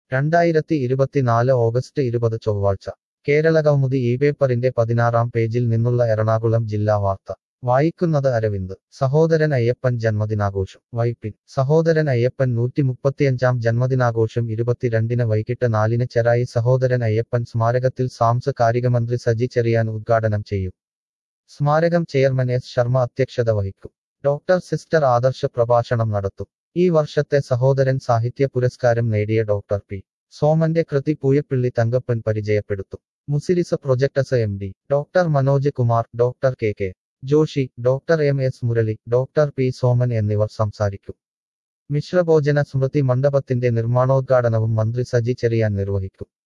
രണ്ടായിരത്തി ഇരുപത്തിനാല് ഓഗസ്റ്റ് ഇരുപത് ചൊവ്വാഴ്ച കേരളകൗമുദി ഈ പേപ്പറിന്റെ പതിനാറാം പേജിൽ നിന്നുള്ള എറണാകുളം ജില്ലാ വാർത്ത വായിക്കുന്നത് അരവിന്ദ് സഹോദരൻ അയ്യപ്പൻ ജന്മദിനാഘോഷം വൈപ്പിൻ സഹോദരൻ അയ്യപ്പൻ നൂറ്റി മുപ്പത്തിയഞ്ചാം ജന്മദിനാഘോഷം ഇരുപത്തിരണ്ടിന് വൈകിട്ട് നാലിന് ചെറായി സഹോദരൻ അയ്യപ്പൻ സ്മാരകത്തിൽ സാംസ്കാരിക മന്ത്രി സജി ചെറിയാൻ ഉദ്ഘാടനം ചെയ്യും സ്മാരകം ചെയർമാൻ എസ് ശർമ്മ അധ്യക്ഷത വഹിക്കും ഡോക്ടർ സിസ്റ്റർ ആദർശ പ്രഭാഷണം നടത്തും ഈ വർഷത്തെ സഹോദരൻ സാഹിത്യ പുരസ്കാരം നേടിയ ഡോക്ടർ പി സോമന്റെ കൃതി പൂയപ്പിള്ളി തങ്കപ്പൻ പരിചയപ്പെടുത്തും Muziris projects M D doctor Manoj Kumar doctor K K Joshi doctor M S Murali doctor P Soman എന്നിവർ സംസാരിക്കും മിശ്രഭോജന സ്മൃതി മണ്ഡപത്തിന്റെ നിർമ്മാണോദ്ഘാടനവും മന്ത്രി സജി ചെറിയാൻ നിർവഹിക്കും